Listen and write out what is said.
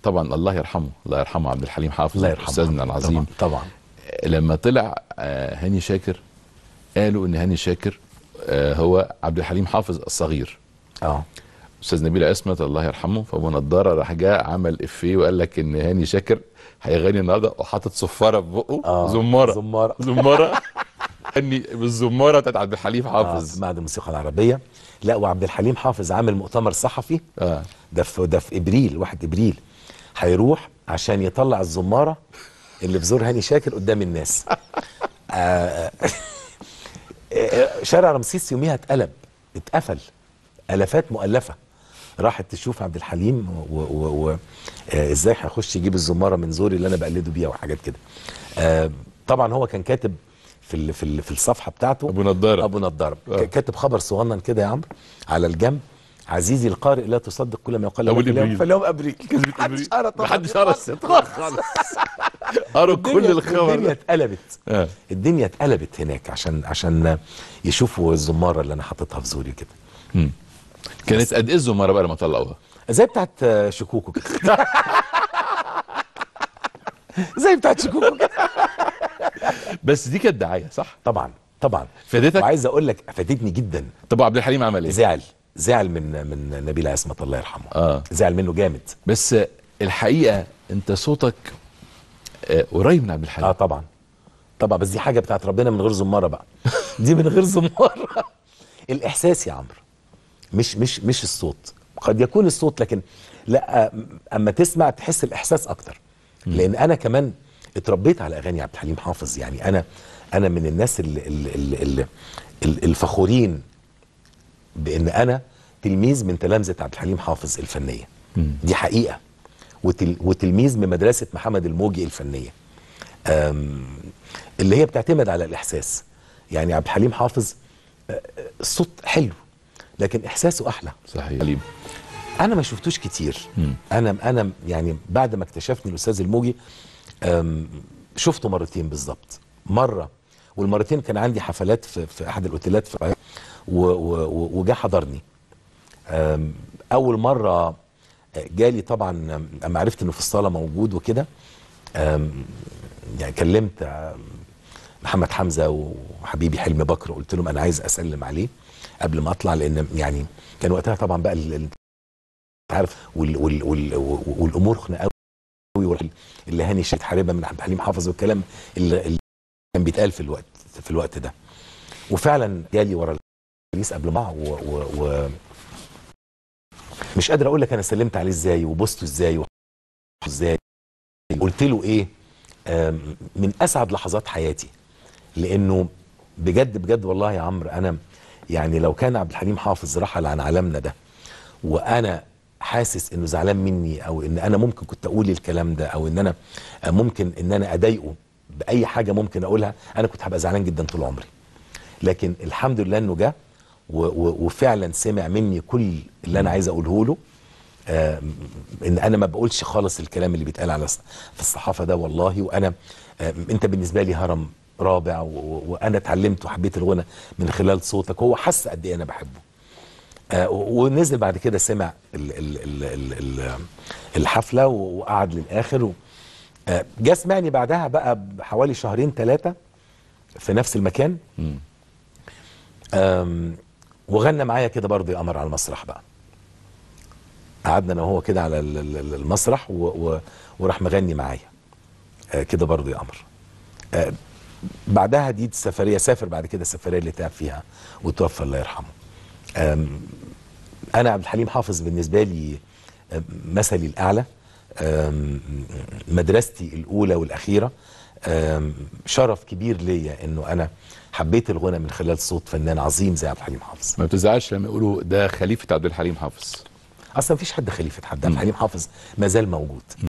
طبعا الله يرحمه الله يرحمه عبد الحليم حافظ الله يرحمه استاذنا العظيم طبعا, طبعا. لما طلع آه، هاني شاكر قالوا ان هاني شاكر آه، هو عبد الحليم حافظ الصغير اه استاذ نبيل عصمت الله يرحمه فابو نضاره راح جاء عمل افيه وقال لك ان هاني شاكر هيغني النهارده وحاطط صفاره في بقه اه زماره زماره زماره غني بالزماره بتاعت عبد الحليم آه حافظ معهد الموسيقى العربيه لا وعبد الحليم حافظ عامل مؤتمر صحفي اه ده في ده في ابريل 1 ابريل هيروح عشان يطلع الزماره اللي في زور هاني شاكر قدام الناس آه آه، شارع رمسيس يوميها اتقلب اتقفل الافات مؤلفه راحت تشوف عبد الحليم وازاي هيخش يجيب الزماره من زوري اللي انا بقلده بيها وحاجات كده آه طبعا هو كان كاتب في ال في ال في الصفحه بتاعته ابو نضاره ابو نضاره آه. ك- كاتب خبر صغنن كده يا عمرو على الجنب عزيزي القارئ لا تصدق كل ما يقال أول لك اليوم إبريل. فاليوم ابريل كذبة محدش إبريل. قرا طبعا محدش قرا الصدق خالص قروا كل الدنيا- الخبر الدنيا ده. اتقلبت آه. الدنيا اتقلبت هناك عشان عشان يشوفوا الزماره اللي انا حاططها في زوري كده مم. كانت قد ايه الزماره بقى لما طلعوها زي بتاعت آه، شكوكو كده زي بتاعت شكوكو كده بس دي كانت دعايه صح طبعا طبعا فادتك وعايز اقول لك افادتني جدا طب عبد الحليم عمل ايه زعل زعل من من نبيل عصمت الله يرحمه اه زعل منه جامد بس الحقيقه انت صوتك آه، قريب من عبد اه الحليم طبعا طبعا بس دي حاجه بتاعت ربنا من غير زماره بقى دي من غير زماره الاحساس يا عمرو مش مش مش الصوت قد يكون الصوت لكن لا اما تسمع تحس الاحساس اكتر لان انا كمان اتربيت على اغاني عبد الحليم حافظ يعني انا انا من الناس اللي اللي اللي اللي الفخورين بان انا تلميذ من تلامذه عبد الحليم حافظ الفنيه مم. دي حقيقه وتل وتلميذ من مدرسه محمد الموجي الفنيه أم، اللي هي بتعتمد على الاحساس يعني عبد الحليم حافظ أه، أه، الصوت حلو لكن احساسه احلى صحيح حليم انا ما شفتوش كتير مم. انا انا يعني بعد ما اكتشفني الاستاذ الموجي أم، شفته مرتين بالظبط مره والمرتين كان عندي حفلات في, في احد الاوتيلات في القاهرة، و- و- و- وجا حضرني أم، اول مره جالي طبعا اما عرفت انه في الصاله موجود وكده أم، يعني كلمت أم، محمد حمزه وحبيبي حلمي بكر قلت لهم انا عايز اسلم عليه قبل ما اطلع لان يعني كان وقتها طبعا بقى ال- ال- انت عارف وال وال وال والامور خناقه قوي وال- اللي هاني شيخ حاربه من عبد الحليم حافظ والكلام اللي, اللي كان بيتقال في الوقت في الوقت ده وفعلا جالي ورا الكريس قبل ما و, و, و مش قادر اقول لك انا سلمت عليه ازاي وبوسته ازاي وحضنته ازاي قلت له ايه آم، من اسعد لحظات حياتي لانه بجد بجد والله يا عمرو انا يعني لو كان عبد الحليم حافظ رحل عن عالمنا ده وانا حاسس انه زعلان مني او ان انا ممكن كنت اقول الكلام ده او ان انا ممكن ان انا اضايقه باي حاجه ممكن اقولها انا كنت هبقى زعلان جدا طول عمري لكن الحمد لله انه جه و- و- وفعلا سمع مني كل اللي انا عايز اقوله له آه، ان انا ما بقولش خالص الكلام اللي بيتقال على الص- في الصحافه ده والله وانا آه، انت بالنسبه لي هرم رابع و- و- وانا اتعلمت وحبيت الغنى من خلال صوتك هو حس قد ايه انا بحبه آه، و- ونزل بعد كده سمع ال ال ال ال ال الحفله و- وقعد للاخر و- آه، جه سمعني بعدها بقى بحوالي شهرين ثلاثه في نفس المكان مم. أم، وغنى معايا كده برضه يا قمر على المسرح بقى قعدنا انا وهو كده على ال- ال- ال- المسرح و و وراح مغني معايا آه، كده برضه يا قمر آه، بعدها دي السفريه سافر بعد كده السفريه اللي تعب فيها وتوفى الله يرحمه أم، انا عبد الحليم حافظ بالنسبه لي أم، مثلي الاعلى أم، مدرستي الاولى والاخيره أم، شرف كبير ليا انه انا حبيت الغنى من خلال صوت فنان عظيم زي عبد الحليم حافظ ما بتزعلش لما يقولوا ده خليفه عبد الحليم حافظ اصلا مفيش حد خليفه حد عبد الحليم حافظ ما زال موجود